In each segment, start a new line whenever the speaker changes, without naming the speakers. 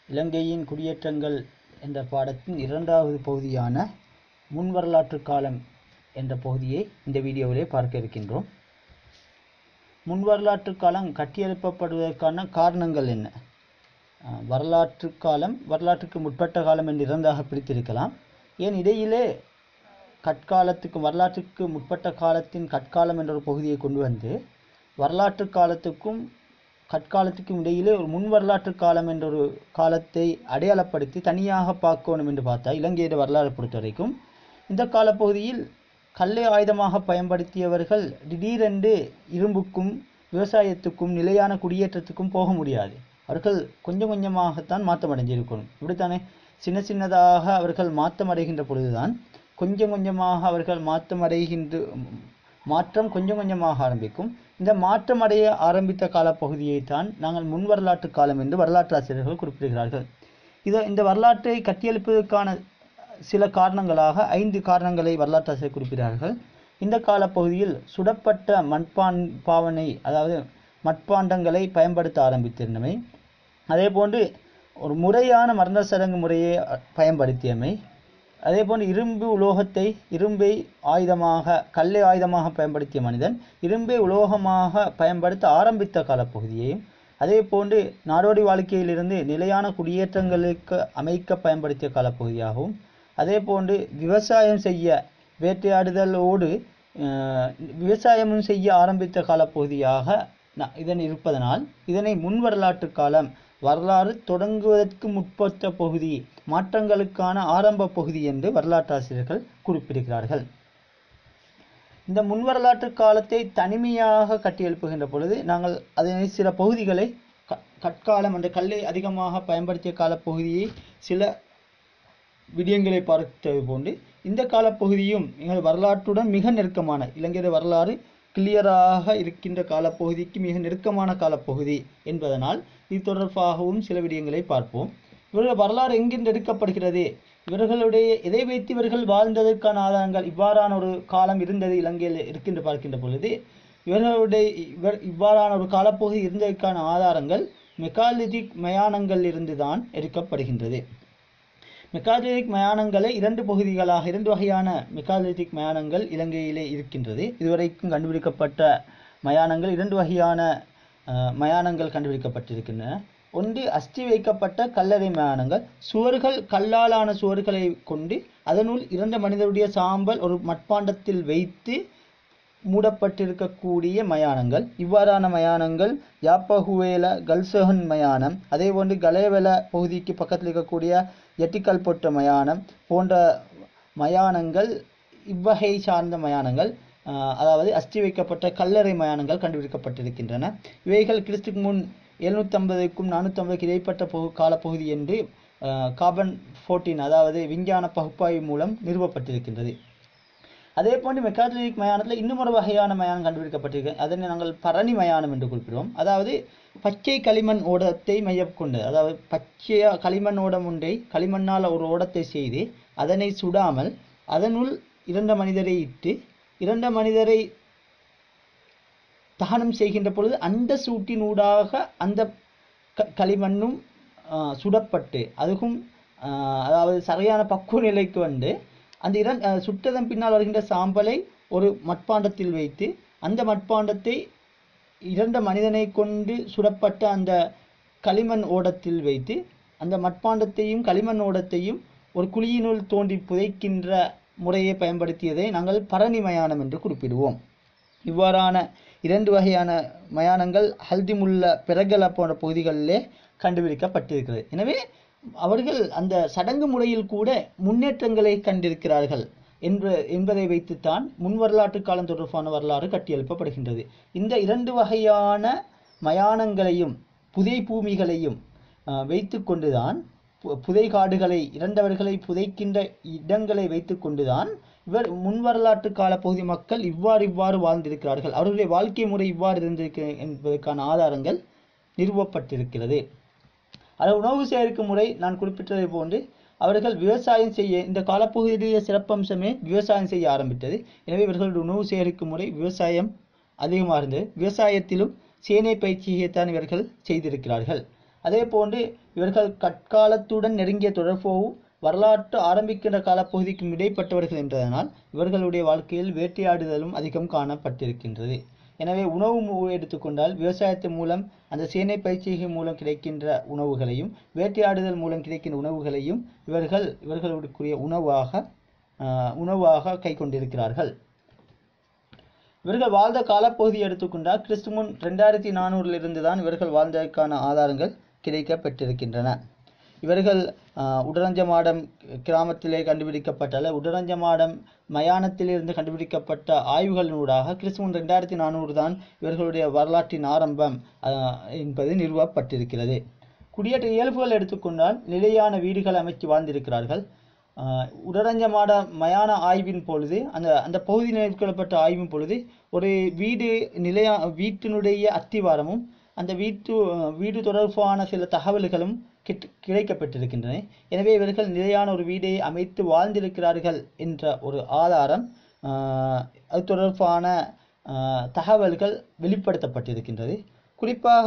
இலங்கையின் குடியேற்றங்கள் என்ற பாடத்தின் இரண்டாவது பகுதியான முன் வரலாற்று காலம் என்ற பகுதியை இந்த வீடியோவிலே பார்க்க இருக்கின்றோம் முன் வரலாற்று காலம் கட்டியெழுப்பப்படுவதற்கான காரணங்கள் என்ன அஹ், வரலாற்று காலம் வரலாற்றுக்கு முற்பட்ட காலம் என்று இரண்டாக பிரித்திருக்கலாம் ஏன் இடையிலே கற்காலத்துக்கு வரலாற்றுக்கு முற்பட்ட காலத்தின் கற்காலம் என்ற ஒரு பகுதியை கொண்டு வந்து வரலாற்று காலத்துக்கும் கற்காலத்துக்கும் இடையிலே ஒரு முன் வரலாற்று காலம் என்ற ஒரு காலத்தை அடையாளப்படுத்தி தனியாக பார்க்கணும் என்று பார்த்தா இலங்கையோட வரலாறு பொறுத்த வரைக்கும் இந்த காலப்பகுதியில் கல்லை ஆயுதமாக பயன்படுத்தியவர்கள் திடீரென்று இரும்புக்கும் விவசாயத்துக்கும் நிலையான குடியேற்றத்துக்கும் போக முடியாது அவர்கள் கொஞ்சம் கொஞ்சமாகத்தான் மாற்றம் அடைஞ்சிருக்கணும் இப்படித்தானே சின்ன சின்னதாக அவர்கள் மாற்றம் அடைகின்ற பொழுதுதான் கொஞ்சம் கொஞ்சமாக அவர்கள் மாற்றம் அடைகின்ற மாற்றம் கொஞ்சம் கொஞ்சமாக ஆரம்பிக்கும் இந்த மாற்றம் அடைய ஆரம்பித்த காலப்பகுதியை தான் நாங்கள் முன் வரலாற்று காலம் என்று வரலாற்று ஆசிரியர்கள் குறிப்பிடுகிறார்கள் இதை இந்த வரலாற்றை கட்டியெழுப்பதற்கான சில காரணங்களாக ஐந்து காரணங்களை வரலாற்று ஆசிரியர் குறிப்பிடுகிறார்கள் இந்த காலப்பகுதியில் சுடப்பட்ட மண்பான் பாவனை அதாவது மட்பாண்டங்களை பயன்படுத்த ஆரம்பித்திருந்தமை அதே போன்று ஒரு முறையான மரண சடங்கு முறையை அ- பயன்படுத்தியமை அதே போன்று இரும்பு உலோகத்தை இரும்பை ஆயுதமாக கல்லை ஆயுதமாக பயன்படுத்திய மனிதன் இரும்பை உலோகமாக பயன்படுத்த ஆரம்பித்த காலப்பகுதியையும் அதே போன்று நாடோடி வாழ்க்கையிலிருந்து நிலையான குடியேற்றங்களுக்கு அமைக்க பயன்படுத்திய காலப்பகுதியாகவும் அதே போன்று விவசாயம் செய்ய வேட்டையாடுதலோடு அஹ், விவசாயமும் செய்ய ஆரம்பித்த காலப்பகுதியாக ந- இதன் இருப்பதனால் இதனை முன் வரலாற்று காலம் வரலாறு தொடங்குவதற்கு முற்பட்ட பகுதி மாற்றங்களுக்கான ஆரம்ப பகுதி என்று வரலாற்றாசிரியர்கள் குறிப்பிடுகிறார்கள் இந்த முன் வரலாற்று காலத்தை தனிமையாக கட்டியெழுப்புகின்ற பொழுது நாங்கள் அதனை சில பகுதிகளை க- கற்காலம் அந்த கல்லை அதிகமாக பயன்படுத்திய காலப்பகுதியை சில விடயங்களை பார்த்தது போன்று இந்த காலப்பகுதியும் எங்கள் வரலாற்றுடன் மிக நெருக்கமான இலங்கைய வரலாறு கிளியராக இருக்கின்ற காலப்பகுதிக்கு மிக நெருக்கமான காலப்பகுதி என்பதனால் இது தொடர்பாகவும் சில விடயங்களை பார்ப்போம் இவர்கள் வரலாறு எங்கிருந்து எடுக்கப்படுகிறது இவர்களுடைய எதை வைத்து இவர்கள் வாழ்ந்ததற்கான ஆதாரங்கள் இவ்வாறான ஒரு காலம் இருந்தது இலங்கையில் இருக்கின்ற பார்க்கின்ற பொழுது இவர்களுடைய இவர் இவ்வாறான ஒரு காலப்பகுதி இருந்ததற்கான ஆதாரங்கள் மெக்காலிதிக் மயானங்கள் இருந்துதான் எடுக்கப்படுகின்றது மெக்காலித்திக் மயானங்களை இரண்டு பகுதிகளாக இரண்டு வகையான மெக்காலித்திக் மயானங்கள் இலங்கையிலே இருக்கின்றது இதுவரைக்கும் கண்டுபிடிக்கப்பட்ட மயானங்கள் இரண்டு வகையான அஹ், மயானங்கள் கண்டுபிடிக்கப்பட்டிருக்கின்றன ஒன்று அஸ்தி வைக்கப்பட்ட கல்லறை மயானங்கள் சுவர்கள் கல்லாலான சுவர்களை கொண்டு அதனுள் இறந்த மனிதருடைய சாம்பல் ஒரு மட்பாண்டத்தில் வைத்து மூடப்பட்டிருக்கக்கூடிய மயானங்கள் இவ்வாறான மயானங்கள் யாப்பகுவேல கல்சஹன் மயானம் அதே போன்று கலேவல பகுதிக்கு பக்கத்தில் இருக்கக்கூடிய எட்டிக்கல் பொட்ட மயானம் போன்ற மயானங்கள் இவ்வகை சார்ந்த மயானங்கள் ஆஹ், அதாவது அஸ்தி வைக்கப்பட்ட கல்லறை மயானங்கள் கண்டுபிடிக்கப்பட்டிருக்கின்றன இவைகள் கிறிஸ்துக்கு முன் எழுநூற்றம்பதுக்கும் நானூற்றம்பதுக்கு இடைப்பட்ட பகு காலப்பகுதி என்று ஆஹ், கார்பன் ஃபோர்டீன் அதாவது விஞ்ஞான பகுப்பாய்வு மூலம் நிறுவப்பட்டிருக்கின்றது அதே போன்று மெக்காட்லிக் மயானத்தில் இன்னும் ஒரு வகையான மயானம் கண்டுபிடிக்கப்பட்டிருக்கு அதனை நாங்கள் பரணி மயானம் என்று குறிப்பிடுவோம் அதாவது பச்சை களிமண் ஓடத்தை மையம் கொண்டது அதாவது பச்சையா களிமண் ஓடம் ஒன்றை களிமண்ணால் ஒரு ஓடத்தை செய்து அதனை சுடாமல் அதனுள் இறந்த மனிதரை இட்டு இறந்த மனிதரை தகனம் செய்கின்ற பொழுது அந்த சூட்டினூடாக அந்த க- களிமண்ணும் ஆஹ், சுடப்பட்டு அதுவும் ஆஹ், அதாவது சரியான பக்குவ நிலைக்கு வந்து அந்த இரண் ஆஹ், சுட்டதன் பின்னால் வருகின்ற சாம்பலை ஒரு மட்பாண்டத்தில் வைத்து அந்த மட்பாண்டத்தை இறந்த மனிதனை கொண்டு சுடப்பட்ட அந்த களிமண் ஓடத்தில் வைத்து அந்த மட்பாண்டத்தையும் களிமண் ஓடத்தையும் ஒரு குழியினுள் தோண்டி புதைக்கின்ற முறையை பயன்படுத்தியதை நாங்கள் பரணி மயானம் என்று குறிப்பிடுவோம் இவ்வாறான இரண்டு வகையான மயானங்கள் ஹல்திமுல்ல பிறகல போன்ற பகுதிகளிலே கண்டுபிடிக்கப்பட்டிருக்கிறது எனவே அவர்கள் அந்த சடங்கு முறையில் கூட முன்னேற்றங்களை கண்டிருக்கிறார்கள் என்ப என்பதை வைத்துத்தான் முன் வரலாற்று காலம் தொடர்பான வரலாறு கட்டியெழுப்பப்படுகின்றது இந்த இரண்டு வகையான மயானங்களையும் புதை பூமிகளையும் ஆஹ், வைத்துக்கொண்டுதான் பு- புதை காடுகளை இறந்தவர்களை புதைக்கின்ற இடங்களை வைத்துக்கொண்டுதான் இவர் முன் வரலாற்று கால பகுதி மக்கள் இவ்வாறு இவ்வாறு வாழ்ந்திருக்கிறார்கள் அவர்களுடைய வாழ்க்கை முறை இவ்வாறு இருந்திருக்கு என்பதற்கான ஆதாரங்கள் நிறுவப்பட்டிருக்கிறது அது உணவு சேகரிக்கும் முறை நான் குறிப்பிட்டதை போன்று அவர்கள் விவசாயம் செய்ய இந்த காலப்பகுதியுடைய சிறப்பம்சமே விவசாயம் செய்ய ஆரம்பித்தது எனவே இவர்களுடைய உணவு சேகரிக்கும் முறை விவசாயம் அதிகமாக இருந்தது விவசாயத்திலும் சேனை பயிற்சியைத்தான் இவர்கள் செய்திருக்கிறார்கள் அதே போன்று இவர்கள் கற்காலத்துடன் நெருங்கிய தொடர்போவும் வரலாற்று ஆரம்பிக்கின்ற காலப்பகுதிக்கும் இடைப்பட்டவர்கள் என்றதனால் இவர்களுடைய வாழ்க்கையில் வேட்டையாடுதலும் அதிகம் காணப்பட்டிருக்கின்றது எனவே உணவு மு- எடுத்துக்கொண்டால் விவசாயத்தின் மூலம் அந்த சேனை பயிற்சிகை மூலம் கிடைக்கின்ற உணவுகளையும் வேட்டையாடுதல் மூலம் கிடைக்கின்ற உணவுகளையும் இவர்கள் இவர்களுக்குரிய உணவாக ஆஹ், உணவாக கை கொண்டிருக்கிறார்கள் இவர்கள் வாழ்ந்த காலப்பகுதியை எடுத்துக்கொண்டால் கிறிஸ்து முன் ரெண்டாயிரத்தி நானூறிலிருந்து தான் இவர்கள் வாழ்ந்ததற்கான ஆதாரங்கள் கிடைக்கப்பெற்றிருக்கின்றன இவர்கள் ஆஹ், உடரஞ்சமாடம் கிராமத்திலே கண்டுபிடிக்கப்பட்ட அல்ல உடரஞ்சமாடம் மயானத்திலிருந்து கண்டுபிடிக்கப்பட்ட ஆய்வுகளினூடாக கிறிஸ்து முன் ரெண்டாயிரத்தி நானூறு தான் இவர்களுடைய வரலாற்றின் ஆரம்பம் ஆஹ், என்பது நிறுவப்பட்டிருக்கிறது குடியேற்ற இயல்புகள் எடுத்துக்கொண்டால் நிலையான வீடுகள் அமைத்து வாழ்ந்திருக்கிறார்கள் ஆஹ் உடரஞ்சமாட மயான ஆய்வின் பொழுது அந்த அந்த பகுதி மேற்கொள்ளப்பட்ட ஆய்வின் பொழுது ஒரு வீடு நிலையா வீட்டினுடைய அத்திவாரமும் அந்த வீட்டு வீடு தொடர்பான சில தகவல்களும் கிட் கிடைக்கப்பட்டிருக்கின்றன எனவே இவர்கள் நிலையான ஒரு வீடை அமைத்து வாழ்ந்திருக்கிறார்கள் என்ற ஒரு ஆதாரம் ஆஹ் அது தொடர்பான ஆஹ் தகவல்கள் வெளிப்படுத்தப்பட்டிருக்கின்றது குறிப்பாக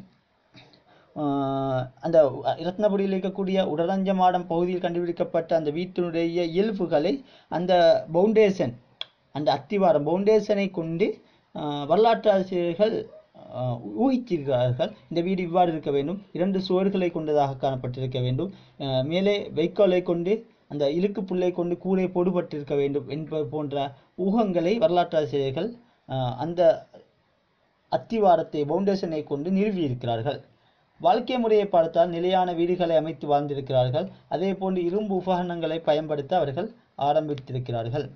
ஆஹ் அந்த இரத்னபுரியில் இருக்கக்கூடிய உடரஞ்சமாடம் பகுதியில் கண்டுபிடிக்கப்பட்ட அந்த வீட்டினுடைய இயல்புகளை அந்த பவுண்டேஷன் அந்த அத்திவாரம் பவுண்டேஷனை கொண்டு ஆஹ் வரலாற்று ஆசிரியர்கள் ஆஹ் ஊகித்திருக்கிறார்கள் இந்த வீடு இவ்வாறு இருக்க வேண்டும் இரண்டு சுவர்களை கொண்டதாக காணப்பட்டிருக்க வேண்டும் ஆஹ் மேலே வைக்கோலை கொண்டு அந்த இழுக்கு புல்லை கொண்டு கூரை போடுபட்டிருக்க வேண்டும் என்பது போன்ற ஊகங்களை வரலாற்று ஆசிரியர்கள் ஆஹ் அந்த அத்திவாரத்தை பவுண்டேஷனை கொண்டு நிறுவியிருக்கிறார்கள் வாழ்க்கை முறையை பார்த்தால் நிலையான வீடுகளை அமைத்து வாழ்ந்திருக்கிறார்கள் அதே போன்று இரும்பு உபகரணங்களை பயன்படுத்த அவர்கள் ஆரம்பித்திருக்கிறார்கள்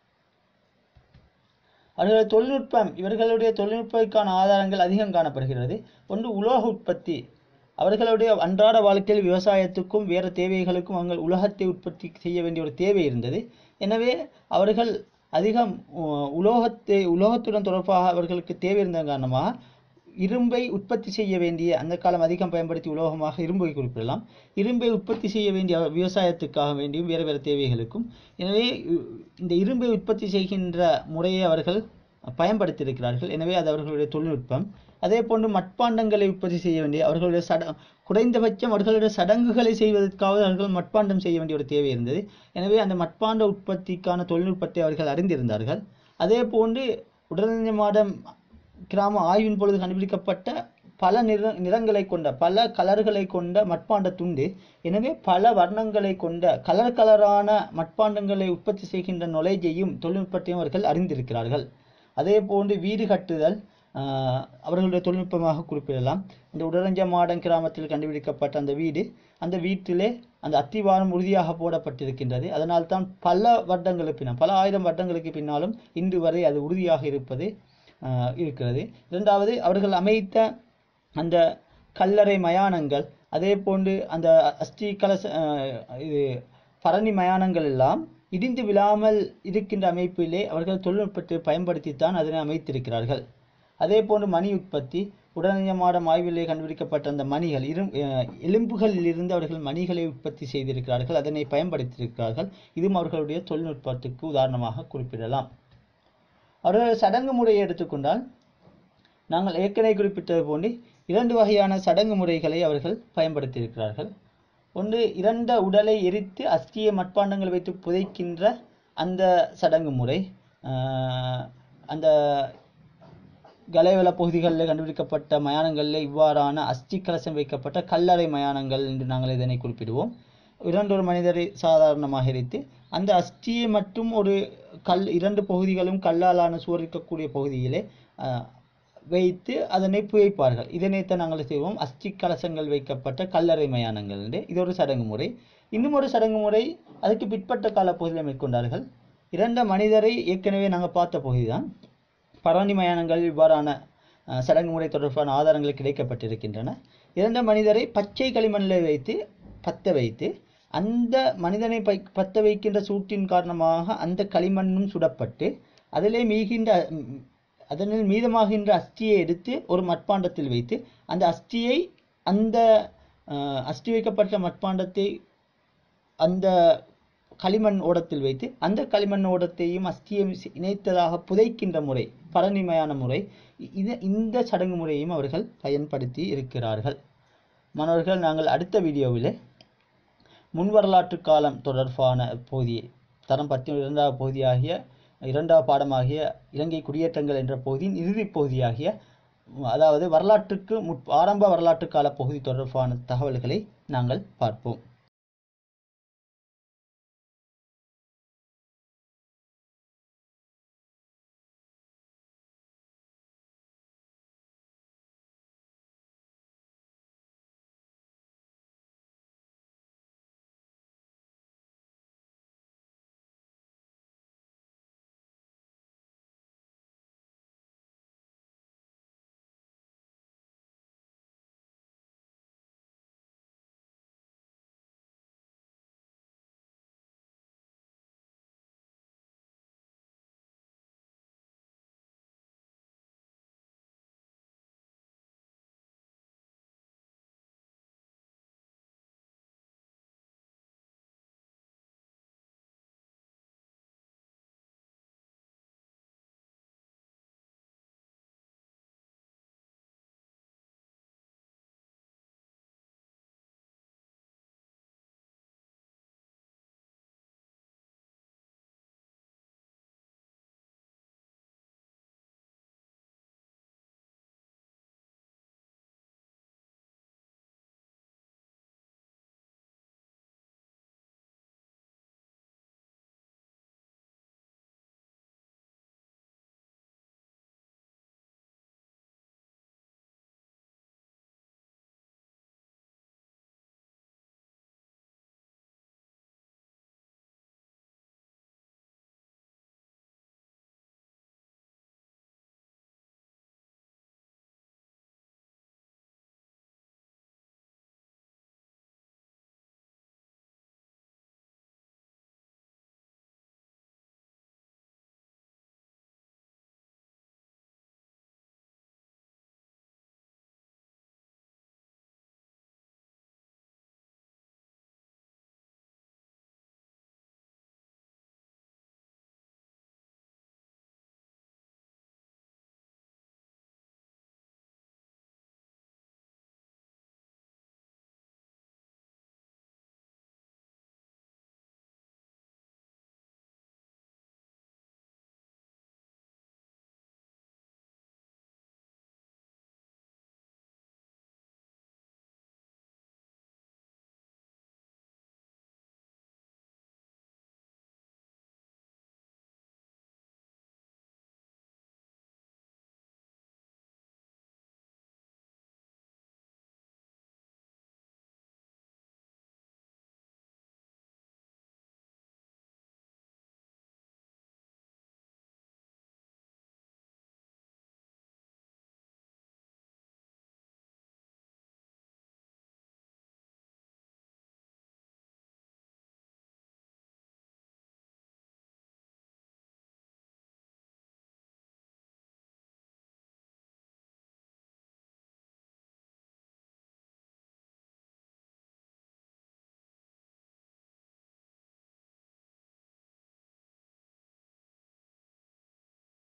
அவர்களுடைய தொழில்நுட்பம் இவர்களுடைய தொழில்நுட்பத்திற்கான ஆதாரங்கள் அதிகம் காணப்படுகிறது ஒன்று உலோக உற்பத்தி அவர்களுடைய அன்றாட வாழ்க்கையில் விவசாயத்துக்கும் வேறு தேவைகளுக்கும் அவங்கள் உலகத்தை உற்பத்தி செய்ய வேண்டிய ஒரு தேவை இருந்தது எனவே அவர்கள் அதிகம் உ- உலோகத்தை உலோகத்துடன் தொடர்பாக அவர்களுக்கு தேவை இருந்ததன் காரணமாக இரும்பை உற்பத்தி செய்ய வேண்டிய அந்த காலம் அதிகம் பயன்படுத்தி உலோகமாக இரும்பை குறிப்பிடலாம் இரும்பை உற்பத்தி செய்ய வேண்டிய விவசாயத்துக்காக வேண்டியும் வேறு வேறு தேவைகளுக்கும் எனவே இ- இந்த இரும்பை உற்பத்தி செய்கின்ற முறையை அவர்கள் பயன்படுத்தியிருக்கிறார்கள் எனவே அது அவர்களுடைய தொழில்நுட்பம் அதே போன்று மட்பாண்டங்களை உற்பத்தி செய்ய வேண்டிய அவர்களுடைய சட குறைந்தபட்சம் அவர்களுடைய சடங்குகளை செய்வதற்காக அவர்கள் மட்பாண்டம் செய்ய வேண்டிய ஒரு தேவை இருந்தது எனவே அந்த மட்பாண்ட உற்பத்திக்கான தொழில்நுட்பத்தை அவர்கள் அறிந்திருந்தார்கள் அதே போன்று உடல்நல மாடம் கிராம ஆய்வின் பொழுது கண்டுபிடிக்கப்பட்ட பல நிற நிறங்களை கொண்ட பல கலர்களை கொண்ட மட்பாண்ட துண்டு எனவே பல வர்ணங்களை கொண்ட கலர் கலரான மட்பாண்டங்களை உற்பத்தி செய்கின்ற நுழைஜையும் தொழில்நுட்பத்தையும் அவர்கள் அறிந்திருக்கிறார்கள் அதே போன்று வீடு கட்டுதல் ஆஹ், அவர்களுடைய தொழில்நுட்பமாக குறிப்பிடலாம் இந்த உடரஞ்ச மாடன் கிராமத்தில் கண்டுபிடிக்கப்பட்ட அந்த வீடு அந்த வீட்டிலே அந்த அத்திவாரம் உறுதியாக போடப்பட்டிருக்கின்றது அதனால் தான் பல வருடங்களுக்கு பின்னால் பல ஆயிரம் வருடங்களுக்கு பின்னாலும் இன்று வரை அது உறுதியாக இருப்பது ஆஹ், இருக்கிறது இரண்டாவது அவர்கள் அமைத்த அந்த கல்லறை மயானங்கள் அதே போன்று அந்த அஸ்தி கலச ஆஹ், இது பரணி மயானங்கள் எல்லாம் இடிந்து விழாமல் இருக்கின்ற அமைப்பிலே அவர்கள் தொழில்நுட்பத்தை பயன்படுத்தித்தான் அதனை அமைத்திருக்கிறார்கள் அதே போன்று மணி உற்பத்தி உடனடியமாடம் ஆய்விலே கண்டுபிடிக்கப்பட்ட அந்த மணிகள் இரும் அஹ், எலும்புகளில் இருந்து அவர்கள் மணிகளை உற்பத்தி செய்திருக்கிறார்கள் அதனை பயன்படுத்தியிருக்கிறார்கள் இதுவும் அவர்களுடைய தொழில்நுட்பத்துக்கு உதாரணமாக குறிப்பிடலாம் அவர்கள் சடங்கு முறையை எடுத்துக்கொண்டால் நாங்கள் ஏற்கனவே குறிப்பிட்டது போன்று இரண்டு வகையான சடங்கு முறைகளை அவர்கள் பயன்படுத்தியிருக்கிறார்கள் ஒன்று இறந்த உடலை எரித்து அஸ்திய மட்பாண்டங்கள் வைத்து புதைக்கின்ற அந்த சடங்கு முறை ஆஹ் அந்த கலைவள பகுதிகளில் கண்டுபிடிக்கப்பட்ட மயானங்களில் இவ்வாறான அஸ்தி கலசம் வைக்கப்பட்ட கல்லறை மயானங்கள் என்று நாங்கள் இதனை குறிப்பிடுவோம் இரண்டொரு மனிதரை சாதாரணமாக எரித்து அந்த அஸ்தியை மட்டும் ஒரு கல் இரண்டு பகுதிகளும் கல்லாலான சுவர் இருக்கக்கூடிய பகுதியிலே ஆஹ், வைத்து அதனை புதைப்பார்கள் இதனைத்தான் நாங்கள் செய்வோம் அஸ்தி கலசங்கள் வைக்கப்பட்ட கல்லறை மயானங்கள் என்று இது ஒரு சடங்கு முறை இன்னும் ஒரு சடங்கு முறை அதுக்கு பிற்பட்ட கால பகுதியில் மேற்கொண்டார்கள் இரண்ட மனிதரை ஏற்கனவே நாங்கள் பார்த்த பகுதிதான் பரணி மயானங்கள் இவ்வாறான அஹ், சடங்கு முறை தொடர்பான ஆதாரங்கள் கிடைக்கப்பட்டிருக்கின்றன இறந்த மனிதரை பச்சை களிமண்ணில் வைத்து பத்த வைத்து அந்த மனிதனை பை பத்த வைக்கின்ற சூட்டின் காரணமாக அந்த களிமண்ணும் சுடப்பட்டு அதிலே மீகின்ற ம், அதனில் மீதமாகின்ற அஸ்தியை எடுத்து ஒரு மட்பாண்டத்தில் வைத்து அந்த அஸ்தியை அந்த அஹ், அஸ்தி வைக்கப்பட்ட மட்பாண்டத்தை அந்த களிமண் ஓடத்தில் வைத்து அந்த களிமண் ஓடத்தையும் அஸ்தியையும் சி- இணைத்ததாக புதைக்கின்ற முறை பரணிமையான முறை இ- இது இந்த சடங்கு முறையையும் அவர்கள் பயன்படுத்தி இருக்கிறார்கள் மாணவர்கள் நாங்கள் அடுத்த வீடியோவிலே முன் வரலாற்று காலம் தொடர்பான பகுதியை தரம் பத்தி இரண்டாவது பகுதியாகிய இரண்டாவது பாடமாகிய இலங்கை குடியேற்றங்கள் என்ற பகுதியின் இறுதிப் பகுதியாகிய அதாவது வரலாற்றுக்கு முற் ஆரம்ப வரலாற்று கால பகுதி தொடர்பான தகவல்களை நாங்கள் பார்ப்போம்